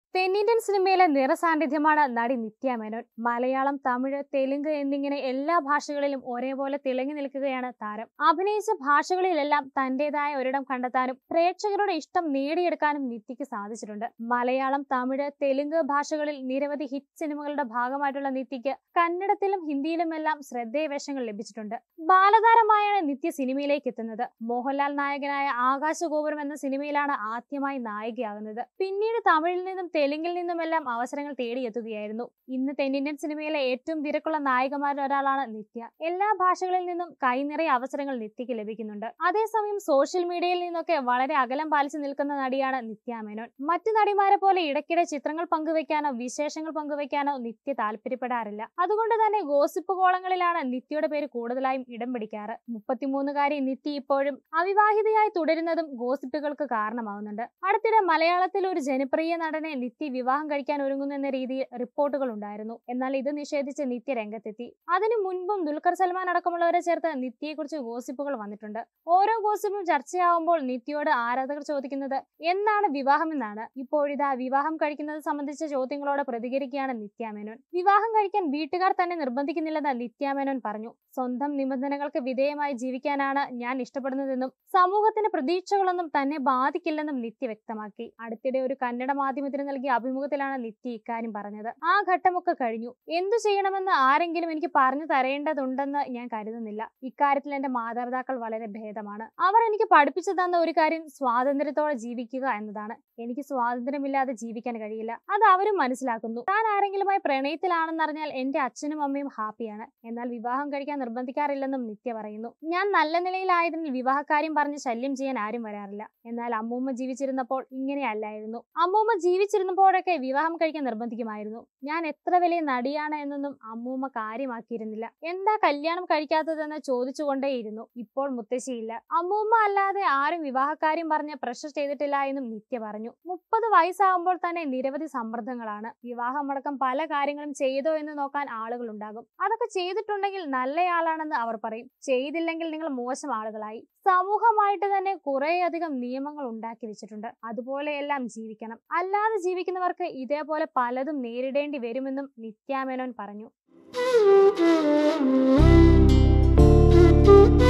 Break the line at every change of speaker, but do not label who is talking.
തെന്നിന്ത്യൻ സിനിമയിലെ നിറസാന്നിധ്യമാണ് നടി നിത്യ മേനോൻ മലയാളം തമിഴ് തെലുങ്ക് എന്നിങ്ങനെ എല്ലാ ഭാഷകളിലും ഒരേപോലെ തിളങ്ങി നിൽക്കുകയാണ് താരം അഭിനയിച്ച ഭാഷകളിലെല്ലാം തന്റേതായ ഒരിടം കണ്ടെത്താനും പ്രേക്ഷകരുടെ ഇഷ്ടം നേടിയെടുക്കാനും നിത്യയ്ക്ക് സാധിച്ചിട്ടുണ്ട് മലയാളം തമിഴ് തെലുങ്ക് ഭാഷകളിൽ നിരവധി ഹിറ്റ് സിനിമകളുടെ ഭാഗമായിട്ടുള്ള നിത്യയ്ക്ക് കന്നഡത്തിലും ഹിന്ദിയിലുമെല്ലാം ശ്രദ്ധേയ വേഷങ്ങൾ ലഭിച്ചിട്ടുണ്ട് ബാലതാരമായാണ് നിത്യ സിനിമയിലേക്ക് എത്തുന്നത് മോഹൻലാൽ നായകനായ ആകാശഗോപുരം എന്ന സിനിമയിലാണ് ആദ്യമായി നായികയാകുന്നത് പിന്നീട് തമിഴിൽ നിന്നും തെലുങ്കിൽ നിന്നുമെല്ലാം അവസരങ്ങൾ തേടിയെത്തുകയായിരുന്നു ഇന്ന് തെന്നിന്ത്യൻ സിനിമയിലെ ഏറ്റവും തിരക്കുള്ള നായികമാരിൽ ഒരാളാണ് നിത്യ എല്ലാ ഭാഷകളിൽ നിന്നും കൈനിറയെ അവസരങ്ങൾ നിത്യയ്ക്ക് ലഭിക്കുന്നുണ്ട് അതേസമയം സോഷ്യൽ മീഡിയയിൽ നിന്നൊക്കെ വളരെ അകലം പാലിച്ചു നിൽക്കുന്ന നടിയാണ് നിത്യ മേനോൻ മറ്റു നടിമാരെ പോലെ ഇടയ്ക്കിടെ ചിത്രങ്ങൾ പങ്കുവെക്കാനോ വിശേഷങ്ങൾ പങ്കുവെക്കാനോ നിത്യ താല്പര്യപ്പെടാറില്ല അതുകൊണ്ട് തന്നെ ഗോസിപ്പ് കോളങ്ങളിലാണ് നിത്യയുടെ പേര് കൂടുതലായും ഇടം പിടിക്കാറ് മുപ്പത്തിമൂന്നുകാരി നിത്യ ഇപ്പോഴും അവിവാഹിതയായി തുടരുന്നതും ഗോസിപ്പുകൾക്ക് കാരണമാവുന്നുണ്ട് അടുത്തിടെ മലയാളത്തിൽ ഒരു ജനപ്രിയ നടനെ നിത്യ വിവാഹം കഴിക്കാൻ ഒരുങ്ങുന്നു എന്ന രീതിയിൽ റിപ്പോർട്ടുകൾ ഉണ്ടായിരുന്നു എന്നാൽ ഇത് നിഷേധിച്ച് നിത്യ രംഗത്തെത്തി അതിനു മുൻപും ദുൽഖർ സൽമാൻ അടക്കമുള്ളവരെ ചേർത്ത് നിത്യയെക്കുറിച്ച് ഗോസിപ്പുകൾ വന്നിട്ടുണ്ട് ഓരോ ഗോസിപ്പും ചർച്ചയാവുമ്പോൾ നിത്യയോട് ആരാധകർ ചോദിക്കുന്നത് എന്നാണ് വിവാഹം എന്നാണ് ഇപ്പോഴിതാ വിവാഹം കഴിക്കുന്നത് സംബന്ധിച്ച ചോദ്യങ്ങളോട് പ്രതികരിക്കുകയാണ് നിത്യ മേനോൻ വിവാഹം കഴിക്കാൻ വീട്ടുകാർ തന്നെ നിർബന്ധിക്കുന്നില്ലെന്ന് നിത്യ മേനോൻ പറഞ്ഞു സ്വന്തം നിബന്ധനകൾക്ക് വിധേയമായി ജീവിക്കാനാണ് ഞാൻ ഇഷ്ടപ്പെടുന്നതെന്നും സമൂഹത്തിന്റെ പ്രതീക്ഷകളൊന്നും തന്നെ ബാധിക്കില്ലെന്നും നിത്യ വ്യക്തമാക്കി അടുത്തിടെ ഒരു കന്നഡ മാധ്യമത്തിന് നൽകിയ അഭിമുഖത്തിലാണ് നിത്യ ഇക്കാര്യം പറഞ്ഞത് ആ ഘട്ടമൊക്കെ കഴിഞ്ഞു എന്തു ചെയ്യണമെന്ന് ആരെങ്കിലും എനിക്ക് പറഞ്ഞു തരേണ്ടതുണ്ടെന്ന് ഞാൻ കരുതുന്നില്ല ഇക്കാര്യത്തിൽ എന്റെ മാതാപിതാക്കൾ വളരെ ഭേദമാണ് അവർ എനിക്ക് പഠിപ്പിച്ചു തന്ന ഒരു കാര്യം സ്വാതന്ത്ര്യത്തോടെ ജീവിക്കുക എന്നതാണ് എനിക്ക് സ്വാതന്ത്ര്യമില്ലാതെ ജീവിക്കാൻ കഴിയില്ല അത് അവരും മനസ്സിലാക്കുന്നു താൻ ആരെങ്കിലുമായി പ്രണയത്തിലാണെന്നറിഞ്ഞാൽ എന്റെ അച്ഛനും അമ്മയും ഹാപ്പിയാണ് എന്നാൽ വിവാഹം കഴിക്കാൻ നിർബന്ധിക്കാറില്ലെന്നും നിത്യ പറയുന്നു ഞാൻ നല്ല നിലയിലായതിനാൽ വിവാഹക്കാര്യം പറഞ്ഞ് ശല്യം ചെയ്യാൻ ആരും വരാറില്ല എന്നാൽ അമ്മൂമ്മ ജീവിച്ചിരുന്നപ്പോൾ ഇങ്ങനെയല്ലായിരുന്നു അമ്മൂമ്മ ജീവിച്ചിരുന്നപ്പോഴൊക്കെ വിവാഹം കഴിക്കാൻ നിർബന്ധിക്കുമായിരുന്നു ഞാൻ എത്ര വലിയ നടിയാണ് എന്നൊന്നും അമ്മൂമ്മ കാര്യമാക്കിയിരുന്നില്ല എന്താ കല്യാണം കഴിക്കാത്തതെന്ന് ചോദിച്ചുകൊണ്ടേയിരുന്നു ഇപ്പോൾ മുത്തശ്ശിയില്ല അമ്മൂമ്മ അല്ലാതെ ആരും വിവാഹക്കാര്യം പറഞ്ഞ് പ്രഷർ ചെയ്തിട്ടില്ല എന്നും നിത്യ പറഞ്ഞു മുപ്പത് വയസ്സാകുമ്പോൾ തന്നെ നിരവധി സമ്മർദ്ദങ്ങളാണ് വിവാഹമടക്കം പല കാര്യങ്ങളും ചെയ്തോ എന്ന് നോക്കാൻ ആളുകൾ ഉണ്ടാകും അതൊക്കെ ചെയ്തിട്ടുണ്ടെങ്കിൽ നല്ലയാളാണെന്ന് അവർ പറയും ചെയ്തില്ലെങ്കിൽ നിങ്ങൾ മോശം ആളുകളായി സമൂഹമായിട്ട് തന്നെ കുറേയധികം നിയമങ്ങൾ ഉണ്ടാക്കി വെച്ചിട്ടുണ്ട് അതുപോലെയെല്ലാം ജീവിക്കണം അല്ലാതെ ജീവിക്കുന്നവർക്ക് ഇതേപോലെ പലതും നേരിടേണ്ടി വരുമെന്നും നിത്യാമേനോൻ പറഞ്ഞു